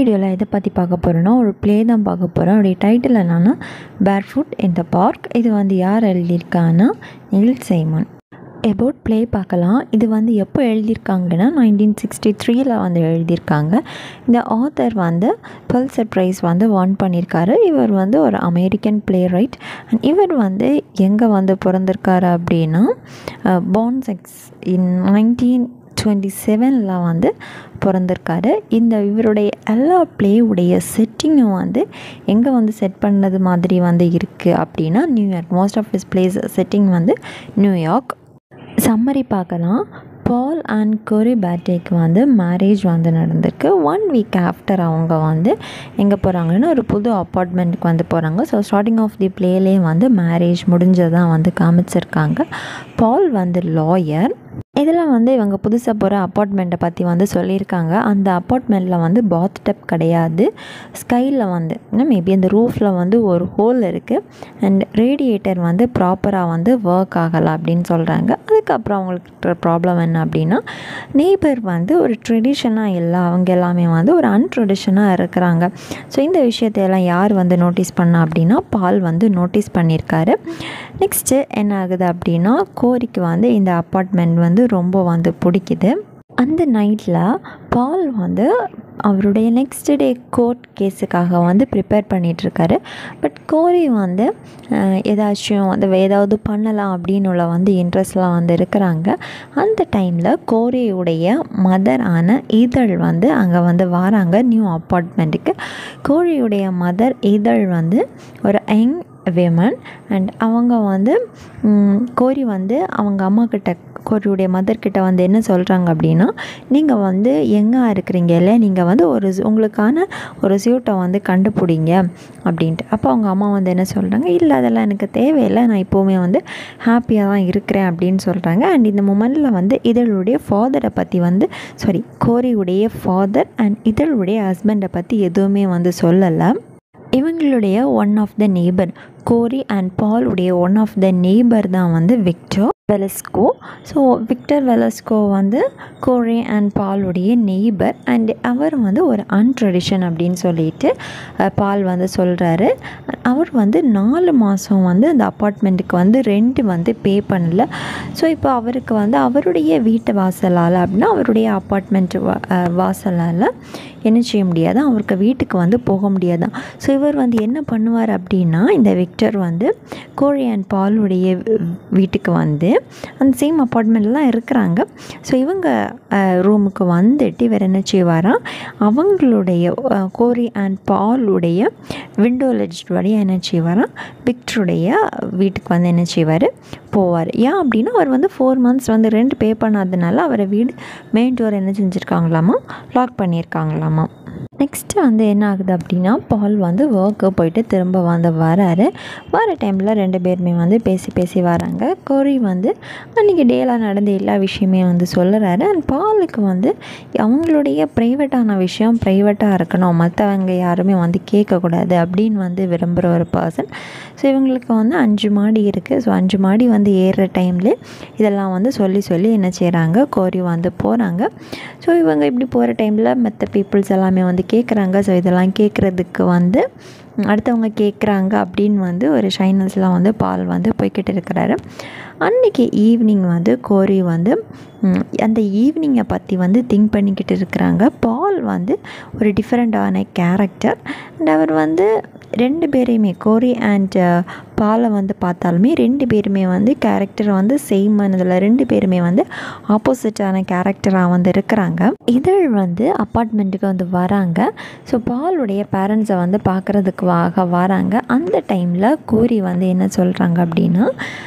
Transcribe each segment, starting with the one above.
வீடியோவில் எதை பற்றி பார்க்க போகிறோன்னா ஒரு ப்ளே தான் பார்க்க போகிறோம் அவருடைய டைட்டில் என்னென்னா பேர் ஃபுட் இன் த பார்க் இது வந்து யார் எழுதியிருக்காங்கன்னா நில் சைமன் எபவுட் ப்ளே பார்க்கலாம் இது வந்து எப்போ எழுதியிருக்காங்கன்னா நைன்டீன் சிக்ஸ்டி த்ரீல வந்து எழுதியிருக்காங்க இந்த ஆத்தர் வந்து பல்சர் ப்ரைஸ் வந்து வான் பண்ணியிருக்காரு இவர் வந்து ஒரு அமெரிக்கன் ப்ளே ரைட் அண்ட் இவர் வந்து எங்கே வந்து பிறந்திருக்காரு அப்படின்னா பான்செக்ஸ் இன் நைன்டீன் டுவெண்ட்டி செவனில் வந்து பிறந்திருக்காரு இந்த இவருடைய எல்லா ப்ளேவுடைய செட்டிங்கும் வந்து எங்கே வந்து செட் பண்ணது மாதிரி வந்து இருக்குது அப்படின்னா New York most of his place setting வந்து நியூயார்க் சம்மரி பார்க்கலாம் பால் அண்ட் கொரி பேட்டேக்கு வந்து மேரேஜ் வந்து நடந்திருக்கு ஒன் வீக் ஆஃப்டர் அவங்க வந்து எங்கே போகிறாங்கன்னா ஒரு புது அப்பார்ட்மெண்ட்டுக்கு வந்து போகிறாங்க ஸோ ஸ்டார்டிங் ஆஃப் தி ப்ளேலே வந்து மேரேஜ் முடிஞ்சதான் வந்து காமிச்சிருக்காங்க பால் வந்து லாயர் இதில் வந்து இவங்க புதுசாக போகிற அப்பார்ட்மெண்ட்டை பற்றி வந்து சொல்லியிருக்காங்க அந்த அப்பார்ட்மெண்ட்டில் வந்து பாத் டப் கிடையாது ஸ்கையில் வந்து மேபி அந்த ரூஃபில் வந்து ஒரு ஹோல் இருக்குது அண்ட் ரேடியேட்டர் வந்து ப்ராப்பராக வந்து ஒர்க் ஆகலை அப்படின்னு சொல்கிறாங்க அதுக்கப்புறம் அவங்களுக்கு ப்ராப்ளம் என்ன அப்படின்னா நெய்பர் வந்து ஒரு ட்ரெடிஷனாக இல்லை அவங்க எல்லாமே வந்து ஒரு அன்ட்ரெடிஷனாக இருக்கிறாங்க ஸோ இந்த விஷயத்தையெல்லாம் யார் வந்து நோட்டீஸ் பண்ணா அப்படின்னா பால் வந்து நோட்டீஸ் பண்ணியிருக்காரு நெக்ஸ்ட்டு என்ன ஆகுது அப்படின்னா கோரிக்கு வந்து இந்த அப்பார்ட்மெண்ட் வந்து ரொம்ப வந்து பிடிக்குது அந்த நைட்டில் பால் வந்து அவருடைய நெக்ஸ்ட் டே கோர்ட் கேஸுக்காக வந்து ப்ரிப்பேர் பண்ணிகிட்ருக்காரு பட் கோரி வந்து ஏதாச்சும் வந்து ஏதாவது பண்ணலாம் அப்படின்னு உள்ள வந்து இன்ட்ரெஸ்ட்லாம் வந்து இருக்கிறாங்க அந்த டைமில் கோரியுடைய மதரான இதழ் வந்து அங்கே வந்து வராங்க நியூ அப்பார்ட்மெண்ட்டுக்கு கோழியுடைய மதர் இதழ் வந்து ஒரு யங் விமன் அண்ட் அவங்க வந்து கோரி வந்து அவங்க அம்மா கிட்ட கோரியுடைய மதர்கிட்ட வந்து என்ன சொல்கிறாங்க அப்படின்னா நீங்கள் வந்து எங்கே இருக்கிறீங்கல்ல நீங்கள் வந்து ஒரு உங்களுக்கான ஒரு சியூட்டை வந்து கண்டுபிடிங்க அப்படின்ட்டு அப்போ அவங்க அம்மா வந்து என்ன சொல்கிறாங்க இல்லை அதெல்லாம் எனக்கு தேவையில்லை நான் இப்போவுமே வந்து ஹாப்பியாக தான் இருக்கிறேன் அப்படின்னு சொல்கிறாங்க அண்ட் இந்த மூமெண்ட்டில் வந்து இதழுடைய ஃபாதரை பற்றி வந்து சாரி கோரியுடைய ஃபாதர் அண்ட் இதழுடைய ஹஸ்பண்டை பற்றி எதுவுமே வந்து சொல்லலை இவங்களுடைய one of the neighbour Corey and Paul உடைய ஒன் ஆஃப் த நெய்பர் தான் வந்து Victor Velasco so Victor Velasco வந்து கோரி அண்ட் பாலுடைய நெய்பர் அண்ட் அவர் வந்து ஒரு அன்ட்ரெடிஷன் அப்படின்னு சொல்லிட்டு பால் வந்து சொல்கிறாரு அவர் வந்து நாலு மாதம் வந்து அந்த அப்பார்ட்மெண்ட்டுக்கு வந்து ரெண்ட் வந்து பே பண்ணல ஸோ இப்போ அவருக்கு வந்து அவருடைய வீட்டு வாசலால் அப்படின்னா அவருடைய அப்பார்ட்மெண்ட் வாசலால் என்ன செய்ய முடியாது அவருக்கு வீட்டுக்கு வந்து போக முடியாது ஸோ இவர் வந்து என்ன பண்ணுவார் அப்படின்னா இந்த விக்டர் வந்து கோழி அண்ட் பாலுடைய வீட்டுக்கு வந்து அந்த சேம் அப்பார்ட்மெண்ட்லாம் இருக்கிறாங்க ஸோ இவங்க ரூமுக்கு வந்துட்டு இவர் என்ன செய்வாராம் அவங்களுடைய கோரி அண்ட் பாலுடைய விண்டோ லெஜ் வழியாக என்ன செய்வாராம் விக்டருடைய வீட்டுக்கு வந்து என்ன செய்வார் போவார் ஏன் அப்படின்னா அவர் வந்து ஃபோர் மந்த்ஸ் வந்து ரெண்ட் பே பண்ணாதனால அவரை வீடு மெயின் டோர் என்ன செஞ்சுருக்காங்களாமா லாக் பண்ணியிருக்காங்களாமா நெக்ஸ்ட்டு வந்து என்ன ஆகுது அப்படின்னா பால் வந்து ஒர்க்கு போயிட்டு திரும்ப வந்து வராரு வர டைமில் ரெண்டு பேருமே வந்து பேசி பேசி வராங்க கோரி வந்து அன்றைக்கி டேலாம் நடந்த எல்லா விஷயமே வந்து சொல்லுறாரு அண்ட் பாலுக்கு வந்து அவங்களுடைய ப்ரைவேட்டான விஷயம் ப்ரைவேட்டாக இருக்கணும் மற்றவங்க யாருமே வந்து கேட்கக்கூடாது அப்படின்னு வந்து விரும்புகிற ஒரு பர்சன் ஸோ இவங்களுக்கு வந்து அஞ்சு மாடி இருக்குது ஸோ அஞ்சு மாடி வந்து ஏறுற டைமில் இதெல்லாம் வந்து சொல்லி சொல்லி என்ன செய்கிறாங்க கோரி வந்து போகிறாங்க ஸோ இவங்க இப்படி போகிற டைமில் மற்ற பீப்புள்ஸ் எல்லாமே வந்து கேட்குறாங்க ஸோ இதெல்லாம் கேட்குறதுக்கு வந்து அடுத்தவங்க கேட்குறாங்க அப்படின்னு வந்து ஒரு ஷைனஸ்லாம் வந்து பால் வந்து போய்கிட்டு இருக்கிறாரு அன்றைக்கி ஈவினிங் வந்து கோரி வந்து அந்த ஈவினிங்கை பற்றி வந்து திங்க் பண்ணிக்கிட்டு இருக்கிறாங்க பால் வந்து ஒரு டிஃப்ரெண்ட்டான கேரக்டர் அண்ட் அவர் வந்து ரெண்டு பேரையுமே கோரி அண்ட் பாலை வந்து பார்த்தாலுமே ரெண்டு பேருமே வந்து கேரக்டர் வந்து சேம் ஆனதில் ரெண்டு பேருமே வந்து ஆப்போசிட்டான கேரக்டராக வந்து இருக்கிறாங்க இதழ் வந்து அப்பார்ட்மெண்ட்டுக்கு வந்து வராங்க ஸோ பாலுடைய பேரண்ட்ஸை வந்து பார்க்குறதுக்காக வராங்க அந்த டைமில் கோரி வந்து என்ன சொல்கிறாங்க அப்படின்னா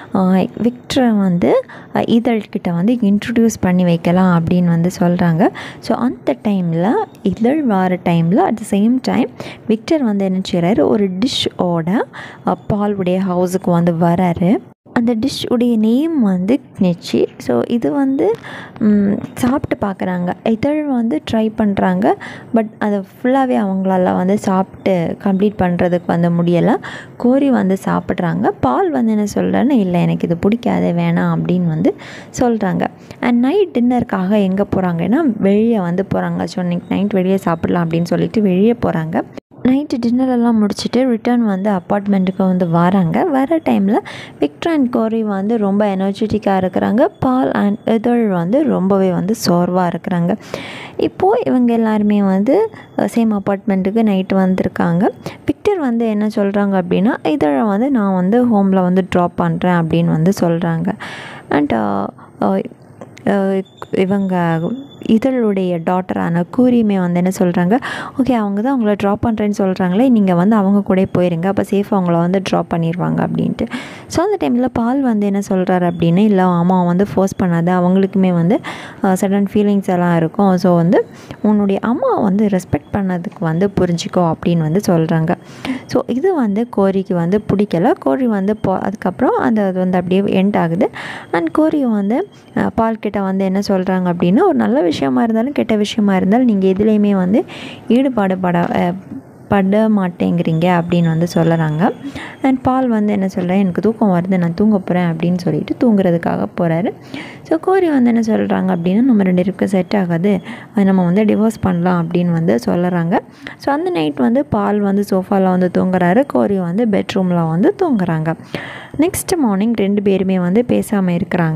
விக்டரை வந்து இதழ்கிட்ட வந்து இன்ட்ரடியூஸ் பண்ணி வைக்கலாம் அப்படின்னு வந்து சொல்கிறாங்க ஸோ அந்த டைமில் இதழ் வர டைமில் at the same time Victor வந்து என்ன செய்கிறாரு ஒரு டிஷ்ஷோட பாலுடைய ஹவுஸுக்கு வந்து வராரு அந்த டிஷ் உடைய நேம் வந்து நெச்சி ஸோ இது வந்து ம், சாப்பிட்டு பார்க்குறாங்க இதழ் வந்து ட்ரை பண்ணுறாங்க பட் அதை ஃபுல்லாகவே அவங்களால வந்து சாப்பிட்டு கம்ப்ளீட் பண்ணுறதுக்கு வந்து முடியலை கோரி வந்து சாப்பிட்றாங்க பால் வந்து என்ன சொல்கிறேன்னு இல்லை எனக்கு இது பிடிக்காது வேணாம் அப்படின்னு வந்து சொல்கிறாங்க அண்ட் நைட் டின்னருக்காக எங்கே போகிறாங்கன்னா வெளியே வந்து போகிறாங்க ஸோ இன்னைக்கு நைட் வெளியே சாப்பிட்லாம் அப்படின்னு சொல்லிட்டு வெளியே போகிறாங்க நைட்டு டின்னர் எல்லாம் முடிச்சுட்டு ரிட்டர்ன் வந்து அப்பார்ட்மெண்ட்டுக்கு வந்து வராங்க வர டைமில் விக்டர் அண்ட் கோரி வந்து ரொம்ப எனர்ஜெட்டிக்காக இருக்கிறாங்க பால் அண்ட் இதழ் வந்து ரொம்பவே வந்து சோர்வாக இருக்கிறாங்க இப்போது இவங்க எல்லாருமே வந்து சேம் அப்பார்ட்மெண்ட்டுக்கு நைட்டு வந்திருக்காங்க விக்டர் வந்து என்ன சொல்கிறாங்க அப்படின்னா இதழை வந்து நான் வந்து ஹோமில் வந்து ட்ராப் பண்ணுறேன் அப்படின்னு வந்து சொல்கிறாங்க அண்ட் இவங்க இதழுடைய டாட்டரான கூரியுமே வந்து என்ன சொல்கிறாங்க ஓகே அவங்க தான் அவங்கள ட்ராப் பண்ணுறேன்னு சொல்கிறாங்களே நீங்கள் வந்து அவங்க கூட போயிருங்க அப்போ சேஃபாக அவங்கள வந்து ட்ராப் பண்ணிடுவாங்க அப்படின்ட்டு ஸோ அந்த டைமில் பால் வந்து என்ன சொல்கிறாரு அப்படின்னு இல்லை அம்மா வந்து ஃபோர்ஸ் பண்ணாத அவங்களுக்குமே வந்து சடன் ஃபீலிங்ஸ் எல்லாம் இருக்கும் ஸோ வந்து உன்னுடைய அம்மா வந்து ரெஸ்பெக்ட் பண்ணதுக்கு வந்து புரிஞ்சுக்கோ அப்படின்னு வந்து சொல்கிறாங்க ஸோ இது வந்து கோரிக்கு வந்து பிடிக்கல கோரி வந்து போ அதுக்கப்புறம் அந்த அது வந்து அப்படியே எண்ட் ஆகுது அண்ட் கோரி வந்து அஹ், பால் கிட்ட வந்து என்ன சொல்கிறாங்க அப்படின்னா ஒரு நல்ல விஷயமா இருந்தாலும் கெட்ட விஷயமா இருந்தாலும் நீங்கள் எதுலேயுமே வந்து ஈடுபாடு பட அஹ், பட மாட்டேங்கிறீங்க அப்படின்னு வந்து சொல்லுறாங்க அண்ட் பால் வந்து என்ன சொல்கிறேன் எனக்கு தூக்கம் வருது நான் தூங்க போகிறேன் அப்படின்னு சொல்லிட்டு தூங்குறதுக்காக போகிறாரு ஸோ கோரி வந்து என்ன சொல்கிறாங்க அப்படின்னா நம்ம ரெண்டு பேருக்கு செட் ஆகாது அது நம்ம வந்து டிவோர்ஸ் பண்ணலாம் அப்படின்னு வந்து சொல்லுறாங்க ஸோ அந்த நைட் வந்து பால் வந்து சோஃபாவில் வந்து தூங்குறாரு கோரி வந்து பெட்ரூமில் வந்து தூங்குறாங்க நெக்ஸ்ட் மார்னிங் ரெண்டு பேருமே வந்து பேசாமல் இருக்கிறாங்க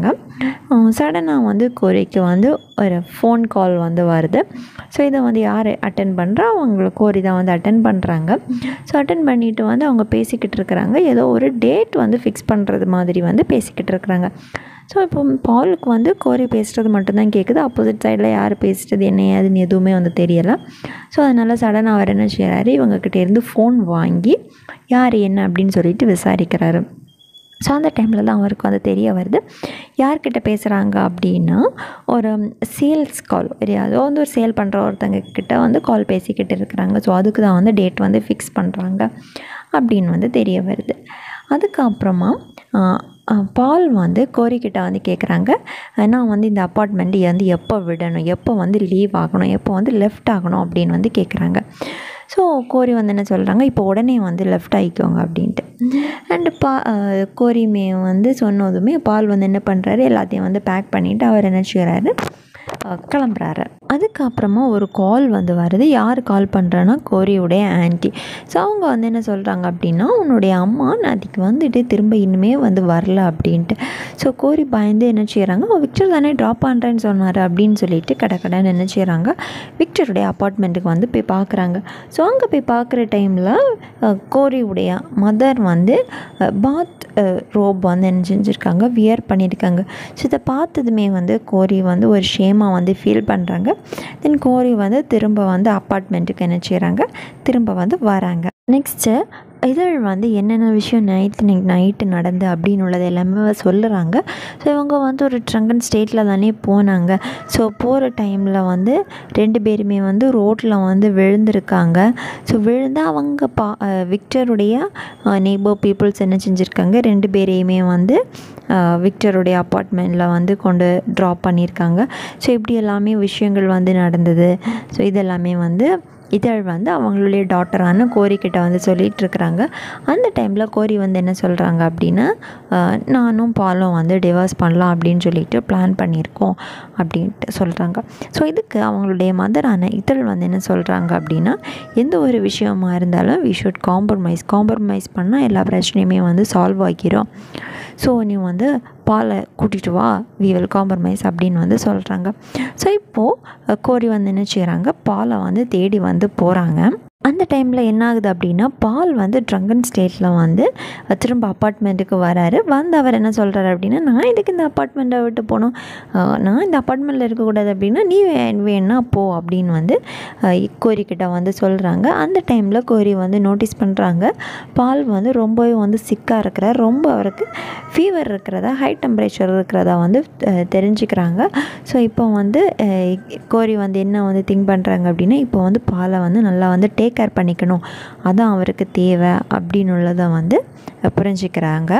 சடனாக வந்து கோரிக்கு வந்து ஒரு ஃபோன் கால் வந்து வருது ஸோ இதை வந்து யார் அட்டன் பண்ணுறா அவங்கள கோரி தான் வந்து அட்டன் பண்ணுறாங்க ஸோ அட்டன் பண்ணிவிட்டு வந்து அவங்க பேசிக்கிட்டு இருக்கிறாங்க ஏதோ ஒரு டேட் வந்து ஃபிக்ஸ் பண்ணுறது மாதிரி வந்து பேசிக்கிட்டு இருக்கிறாங்க ஸோ இப்போ பாலுக்கு வந்து கோரி பேசுகிறது மட்டும்தான் கேட்குது ஆப்போசிட் சைடில் யார் பேசுகிறது என்ன ஏதுன்னு எதுவுமே வந்து தெரியலை ஸோ அதனால் சடனாக அவர் என்ன செய்கிறாரு இவங்கக்கிட்ட இருந்து ஃபோன் வாங்கி யார் என்ன அப்படின்னு சொல்லிட்டு விசாரிக்கிறாரு ஸோ அந்த டைமில் தான் அவருக்கு வந்து தெரிய வருது யார்கிட்ட பேசுகிறாங்க அப்படின்னா ஒரு சேல்ஸ் கால் ஒரு ஏதோ வந்து ஒரு சேல் பண்ணுற ஒருத்தங்க கிட்ட வந்து கால் பேசிக்கிட்டு இருக்கிறாங்க ஸோ அதுக்கு தான் வந்து டேட் வந்து ஃபிக்ஸ் பண்ணுறாங்க அப்படின்னு வந்து தெரிய வருது அதுக்கப்புறமா ஆஹ், ஆஹ், பால் வந்து கோரிக்கிட்ட வந்து கேட்குறாங்க நான் வந்து இந்த அப்பார்ட்மெண்ட் வந்து எப்போ விடணும் எப்போ வந்து லீவ் ஆகணும் எப்போ வந்து லெஃப்ட் ஆகணும் அப்படின்னு வந்து கேட்குறாங்க ஸோ கோரி வந்து என்ன சொல்கிறாங்க இப்போ உடனே வந்து லெஃப்ட் ஆகிக்கோங்க அப்படின்ட்டு அண்டு பா ஆஹ், கோரிமே வந்து சொன்னதுமே பால் வந்து என்ன பண்ணுறாரு எல்லாத்தையும் வந்து பேக் பண்ணிவிட்டு அவர் என்ன செய்கிறாரு அஹ் கிளம்புறாரு அதுக்கப்புறமா ஒரு கால் வந்து வருது யார் கால் பண்ணுறான்னா கோரியுடைய ஆன்ட்டி ஸோ அவங்க வந்து என்ன சொல்கிறாங்க அப்படின்னா உன்னுடைய அம்மா நாளைக்கு வந்துட்டு திரும்ப இனிமே வந்து வரல அப்படின்ட்டு ஸோ கோரி பயந்து என்ன செய்கிறாங்க விக்டர் தானே ட்ராப் பண்ணுறேன்னு சொன்னார் அப்படின்னு சொல்லிட்டு கடை கடைன்னு என்ன செய்கிறாங்க விக்டருடைய அப்பார்ட்மெண்ட்டுக்கு வந்து போய் பார்க்குறாங்க ஸோ அங்கே போய் பார்க்குற டைமில் கோரியுடைய மதர் வந்து பாத் ரோப் வந்து என்ன செஞ்சுருக்காங்க வியர் பண்ணியிருக்காங்க ஸோ இதை பார்த்ததுமே வந்து கோரி வந்து ஒரு ஷேமாக வந்து ஃபீல் பண்ணுறாங்க தென் கோரி வந்து திரும்ப வந்து அப்பார்ட்மெண்ட்டுக்கு என்ன செய்கிறாங்க திரும்ப வந்து வராங்க நெக்ஸ்ட்டு இதழ் வந்து என்னென்ன விஷயம் நைட்டு இன்னைக்கு நைட்டு நடந்து அப்படின்னு உள்ளது எல்லாமே சொல்லுறாங்க ஸோ இவங்க வந்து ஒரு ட்ரங்கன் ஸ்டேட்டில் தானே போனாங்க ஸோ போகிற டைமில் வந்து ரெண்டு பேருமே வந்து ரோட்டில் வந்து விழுந்திருக்காங்க ஸோ விழுந்து அவங்க பா அஹ் விக்டருடைய நெய்பர் பீப்புள்ஸ் என்ன செஞ்சுருக்காங்க ரெண்டு பேரையுமே வந்து அஹ் விக்டருடைய அப்பார்ட்மெண்ட்டில் வந்து கொண்டு ட்ராப் பண்ணியிருக்காங்க ஸோ இப்படி எல்லாமே விஷயங்கள் வந்து நடந்தது ஸோ இதெல்லாமே வந்து இதழ் வந்து அவங்களுடைய டாட்டரான கோரிக்கிட்ட வந்து சொல்லிட்டு இருக்கிறாங்க அந்த டைமில் கோரி வந்து என்ன சொல்கிறாங்க அப்படின்னா அஹ், நானும் பாலும் வந்து டிவோர்ஸ் பண்ணலாம் அப்படின்னு சொல்லிட்டு பிளான் பண்ணியிருக்கோம் அப்படின்ட்டு சொல்கிறாங்க ஸோ இதுக்கு அவங்களுடைய மதரான இதழ் வந்து என்ன சொல்கிறாங்க அப்படின்னா எந்த ஒரு விஷயமா இருந்தாலும் வி ஷுட் காம்ப்ரமைஸ் காம்ப்ரமைஸ் பண்ணால் எல்லா பிரச்சனையுமே வந்து சால்வ் ஆகிரும் ஸோ நீ வந்து பாலை கூட்டிகிட்டு வா வி வில் காம்ப்ரமைஸ் அப்படின்னு வந்து சொல்கிறாங்க ஸோ இப்போது கோரி வந்து என்ன செய்கிறாங்க பாலை வந்து தேடி வந்து போகிறாங்க அந்த டைமில் என்ன ஆகுது அப்படின்னா பால் வந்து ட்ரங்கன் ஸ்டேட்டில் வந்து அஹ், திரும்ப அப்பார்ட்மெண்ட்டுக்கு வராரு வந்து அவர் என்ன சொல்கிறாரு அப்படின்னா நான் இதுக்கு இந்த அப்பார்ட்மெண்ட்டை விட்டு போகணும் அஹ், நான் இந்த அப்பார்ட்மெண்ட்டில் இருக்கக்கூடாது அப்படின்னா நீ வே- வேணா போ அப்படின்னு வந்து அஹ், கோரிக்கிட்ட வந்து சொல்கிறாங்க அந்த டைமில் கோரி வந்து நோட்டீஸ் பண்ணுறாங்க பால் வந்து ரொம்பவே வந்து சிக்காக இருக்கிறார் ரொம்ப அவருக்கு ஃபீவர் இருக்கிறதா ஹை டெம்பரேச்சர் இருக்கிறதா வந்து அஹ், தெரிஞ்சுக்கிறாங்க ஸோ இப்போ வந்து அஹ், கோரி வந்து என்ன வந்து திங்க் பண்ணுறாங்க அப்படின்னா இப்போ வந்து பாலை வந்து நல்லா வந்து டேக் கேர் பண்ணிக்கணும் அதான் அவருக்கு தேவை அப்படின்னு உள்ளதை வந்து அஹ், புரிஞ்சுக்கிறாங்க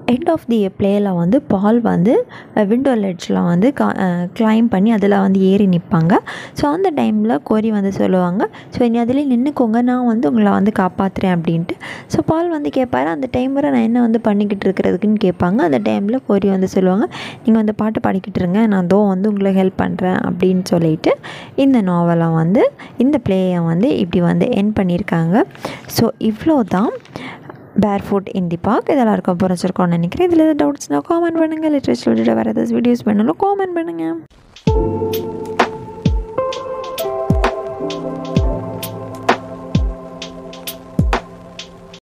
எண்ட் ஆஃப் தி பிளேயில் வந்து பால் வந்து விண்டோ லெட்ஜில் வந்து கிளைம் பண்ணி அதில் வந்து ஏறி நிற்பாங்க ஸோ அந்த டைமில் கோரி வந்து சொல்லுவாங்க ஸோ இனி அதிலே நின்றுக்கோங்க நான் வந்து உங்களை வந்து காப்பாற்றுறேன் அப்படின்ட்டு ஸோ பால் வந்து கேட்பாரு அந்த டைம் வரை நான் என்ன வந்து பண்ணிக்கிட்டு இருக்கிறதுக்குன்னு கேட்பாங்க அந்த டைமில் கோரி வந்து சொல்லுவாங்க நீங்கள் வந்து பாட்டு பாடிக்கிட்டு இருங்க நான் தோ வந்து உங்களை ஹெல்ப் பண்ணுறேன் அப்படின்னு சொல்லிட்டு இந்த நாவலை வந்து இந்த பிளேயை வந்து இப்படி வந்து என் பண்ணியிருக்காங்க ஸோ இவ்வளோ தான் பேர் ஃபுட் இன் தி பார்க் இதெல்லாம் இருக்க புரிஞ்சிருக்கோம்னு நினைக்கிறேன் இதில் எதாவது டவுட்ஸ்னால் காமெண்ட் பண்ணுங்கள் லிட்ரேச்சர் வேறு ஏதாவது வீடியோஸ் வேணாலும் காமெண்ட் பண்ணுங்கள்